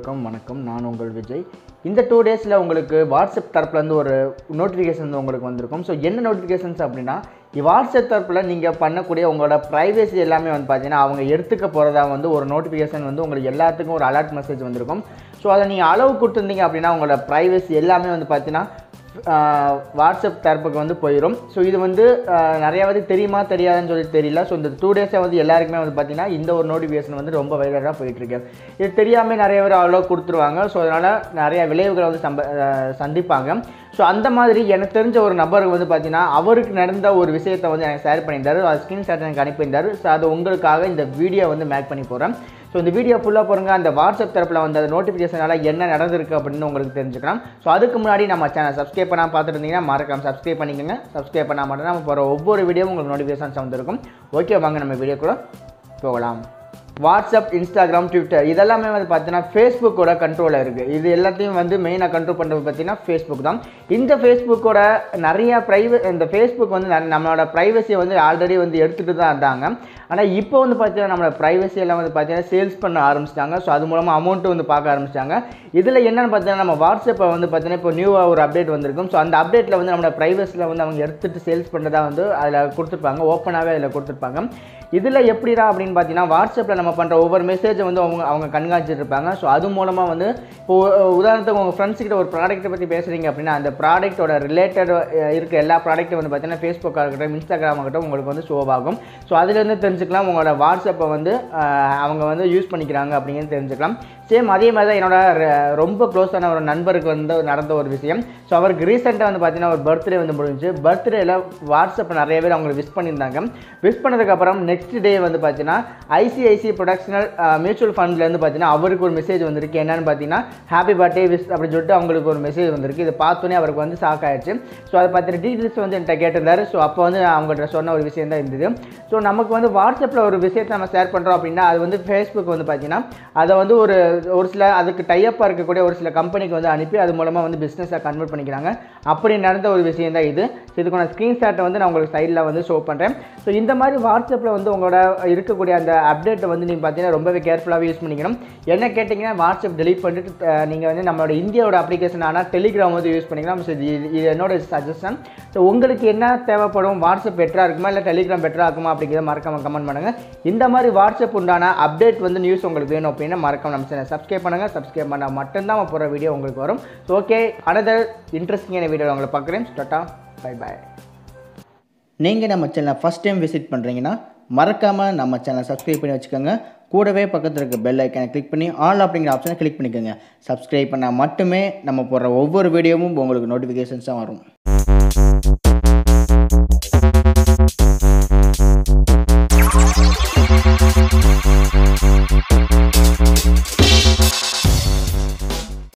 எல்லோருக்கும் வணக்கம் நான் உங்கள் விஜய் இந்த டூ டேஸில் உங்களுக்கு வாட்ஸ்அப் தரப்புலேருந்து ஒரு நோட்டிஃபிகேஷன் வந்து உங்களுக்கு வந்திருக்கும் ஸோ என்ன நோட்டிஃபிகேஷன்ஸ் அப்படின்னா வாட்ஸ்அப் தரப்பில் நீங்கள் பண்ணக்கூடிய உங்களோட ப்ரைவேசி எல்லாமே வந்து பார்த்தீங்கன்னா அவங்க எடுத்துக்க போகிறதா வந்து ஒரு நோட்டிஃபிகேஷன் வந்து உங்களுக்கு எல்லாத்துக்கும் ஒரு அலர்ட் மெசேஜ் வந்திருக்கும் ஸோ அதை நீங்கள் அளவு கொடுத்துருந்தீங்க அப்படின்னா உங்களோட ப்ரைவேசி எல்லாமே வந்து பார்த்தீங்கன்னா ஆஹ் வாட்ஸ்அப் தரப்புக்கு வந்து போயிடும் ஸோ இது வந்து ஆஹ் நிறைய வந்து தெரியுமா தெரியாதுன்னு சொல்லி தெரியல ஸோ இந்த டூ டேஸை வந்து எல்லாருக்குமே வந்து பார்த்தீங்கன்னா இந்த ஒரு நோட்டிஃபிகேஷன் வந்து ரொம்ப வைரலாக போயிட்டுருக்கு இது தெரியாமல் நிறைய பேர் அவ்வளோ கொடுத்துருவாங்க ஸோ அதனால் நிறைய விளைவுகளை வந்து சம்ப ஆஹ் சந்திப்பாங்க ஸோ அந்த மாதிரி எனக்கு தெரிஞ்ச ஒரு நபருக்கு வந்து பார்த்தீங்கன்னா அவருக்கு நடந்த ஒரு விஷயத்தை வந்து எனக்கு ஷேர் பண்ணியிருந்தாரு அது ஸ்க்ரீன் ஷாட் எனக்கு அனுப்பியிருந்தாரு ஸோ அது உங்களுக்காக இந்த வீடியோ வந்து மேக் பண்ணி போகிறேன் ஸோ இந்த வீடியோ ஃபுல்லாக பாருங்க அந்த வாட்ஸ்அப் தரப்பில் வந்த நோட்டிஃபிகேஷனால் என்ன நடந்திருக்கு அப்படின்னு உங்களுக்கு தெரிஞ்சுக்கலாம் ஸோ அதுக்கு முன்னாடி நம்ம சேனல் சப்ஸ்கிரைப் பண்ணால் பார்த்துட்டு இருந்தீங்கன்னா மறக்காம சப்ஸ்கிரைப் பண்ணிக்கோங்க சப்ஸ்கிரைப் பண்ணால் மட்டும் நம்ம போகிற ஒவ்வொரு வீடியோவும் உங்களுக்கு நோட்டிஃபிகேஷன்ஸ் வந்திருக்கும் ஓகே வாங்க நம்ம வீடியோ கூட போகலாம் வாட்ஸ்அப் இன்ஸ்டாகிராம் ட்விட்டர் இதெல்லாமே வந்து பார்த்தீங்கன்னா ஃபேஸ்புக்கோட கண்ட்ரோலில் இருக்குது இது எல்லாத்தையும் வந்து மெயினாக கண்ட்ரோல் பண்ணுறது பார்த்தீங்கன்னா ஃபேஸ்புக் தான் இந்த ஃபேஸ்புக்கோட நிறைய ப்ரைவே இந்த ஃபேஸ்புக் வந்து நிறைய- நம்மளோட ப்ரைவசியை வந்து ஆல்ரெடி வந்து எடுத்துகிட்டு தான் இருந்தாங்க ஆனால் இப்போ வந்து பார்த்தீங்கன்னா நம்மளோட ப்ரைவசி எல்லாம் வந்து பார்த்தீங்கன்னா சேல்ஸ் பண்ண ஆரம்பிச்சிட்டாங்க ஸோ அது மூலமாக அமௌண்ட்டு வந்து பார்க்க ஆரம்பிச்சிட்டாங்க இதில் என்னென்னு பார்த்தீங்கன்னா நம்ம வாட்ஸ்அப்பை வந்து பார்த்தீங்கன்னா இப்போ நியூவாக ஒரு அப்டேட் வந்திருக்கும் ஸோ அந்த அப்டேட்டில் வந்து நம்மளோட ப்ரைவசியில் வந்து அவங்க எடுத்துகிட்டு சேல்ஸ் பண்ணுறதா வந்து அதில் கொடுத்துருப்பாங்க ஓப்பனாகவே அதில் கொடுத்துருப்பாங்க இதில் எப்படிடா அப்படின்னு பார்த்தீங்கன்னா வாட்ஸ்அப்பில் நம்ம பண்ணுற ஒவ்வொரு மெசேஜை வந்து அவங்க அவங்க கண்காணிச்சிட்டு இருப்பாங்க ஸோ அது மூலமாக வந்து இப்போ உ- உதாரணத்துக்கு உங்கள் ஃப்ரெண்ட்ஸ் கிட்ட ஒரு ப்ராடக்ட்டை பற்றி பேசுகிறீங்க அப்படின்னா அந்த ப்ராடக்ட்டோட ரிலேட்டட் இருக்க எல்லா ப்ராடக்ட்டும் வந்து பார்த்தீங்கன்னா ஃபேஸ்புக்காக இருக்கட்டும் இன்ஸ்டாகிராம் ஆகட்டும் உங்களுக்கு வந்து ஷோ ஆகும் ஸோ அதுலேருந்து தெரிஞ்சுக்கலாம் உங்களோட வாட்ஸ்அப்பை வந்து அஹ், அவங்க வந்து யூஸ் பண்ணிக்கிறாங்க அப்படிங்கிறது தெரிஞ்சுக்கலாம் சேம் அதே மாதிரி தான் என்னோட ர- ரொம்ப க்ளோஸான ஒரு நண்பருக்கு வந்து நடந்த ஒரு விஷயம் ஸோ அவருக்கு ரீசெண்டாக வந்து பார்த்தீங்கன்னா ஒரு பர்த்டே வந்து முடிஞ்சு பர்த்டேல வாட்ஸ்அப் நிறைய பேர் அவங்களுக்கு விஷ் பண்ணியிருந்தாங்க விஷ் பண்ணதுக்கப்புறம் நெக்ஸ்ட் டே வந்து பார்த்தீங்கன்னா ஐசிஐசி ப்ரொடக்ஷனல் மியூச்சுவல் ஃபண்ட்லேருந்து பார்த்தீங்கன்னா அவருக்கு ஒரு மெசேஜ் வந்திருக்கு என்னன்னு பார்த்தீங்கன்னா ஹாப்பி பர்த்டே விஷ் அப்படின்னு சொல்லிட்டு அவங்களுக்கு ஒரு மெசேஜ் வந்திருக்கு இதை பார்த்தோன்னே அவருக்கு வந்து ஷாக் ஆயிடுச்சு ஸோ அதை பற்றின டீட்டெயில்ஸ் வந்து என்கிட்ட கேட்டிருந்தாரு ஸோ அப்போ வந்து நான் அவங்ககிட்ட சொன்ன ஒரு விஷயம் தான் இருந்தது ஸோ நமக்கு வந்து வாட்ஸ்அப்பில் ஒரு விஷயத்தை நம்ம ஷேர் பண்ணுறோம் அப்படின்னா அது வந்து ஃபேஸ்புக் வந்து பார்த்தீங்கன்னா அதை வந்து ஒரு ஒரு சில அதுக்கு டைப்பாக இருக்கக்கூடிய ஒரு சில கம்பெனிக்கு வந்து அனுப்பி அது மூலமாக வந்து பிஸ்னஸாக கன்வெர்ட் பண்ணிக்கிறாங்க அப்படி நடந்த ஒரு விஷயம் தான் இது ஸோ இதுக்கான ஸ்க்ரீன்ஷாட்டை வந்து நான் உங்களுக்கு சைடில் வந்து ஷோ பண்ணுறேன் ஸோ இந்த மாதிரி வாட்ஸ்அப்பில் வந்து உங்களோட இருக்கக்கூடிய அந்த அப்டேட்டை வந்து நீங்கள் பார்த்தீங்கன்னா ரொம்பவே கேர்ஃபுல்லாகவே யூஸ் பண்ணிக்கணும் என்ன கேட்டிங்கன்னா வாட்ஸ்அப் delete பண்ணிட்டு நீங்கள் வந்து நம்மளோட இந்தியாவோட அப்ளிகேஷன் ஆனால் டெலிகிராம் வந்து யூஸ் பண்ணிக்கலாம் ஸோ இது இது என்னோட சஜஷன் ஸோ உங்களுக்கு என்ன தேவைப்படும் வாட்ஸ்அப் பெட்டராக இருக்குமா இல்லை டெலிகிராம் பெட்டராக இருக்குமா அப்படிங்கிறத மறக்காம கமெண்ட் பண்ணுங்கள் இந்த மாதிரி வாட்ஸ்அப் உண்டான அப்டேட் வந்து நியூஸ் உங்களுக்கு வேணும் அப்படின்னா மறக்காம நம்ம சேனல் சப்ஸ்கிரைப் பண்ணுங்கள் சப்ஸ்கிரைப் பண்ணால் மட்டும்தான் நம்ம போகிற வீடியோ உங்களுக்கு வரும் ஸோ ஓகே அனதர் இன்ட்ரெஸ்டிங்கான வீடியோ உங்களை பார்க்குறேன் டாட்டா பை பை நீங்கள் நம்ம சேனலை ஃபஸ்ட் டைம் விசிட் பண்ணுறீங்கன்னா மறக்காமல் நம்ம சேனலை சப்ஸ்கிரைப் பண்ணி வச்சுக்கோங்க கூடவே பக்கத்தில் இருக்க பெல் ஐக்கனை கிளிக் பண்ணி ஆல் அப்படிங்கிற ஆப்ஷனை கிளிக் பண்ணிக்கோங்க சப்ஸ்கிரைப் பண்ணால் மட்டுமே நம்ம போடுற ஒவ்வொரு வீடியோவும் உங்களுக்கு நோட்டிஃபிகேஷன்ஸாக வரும்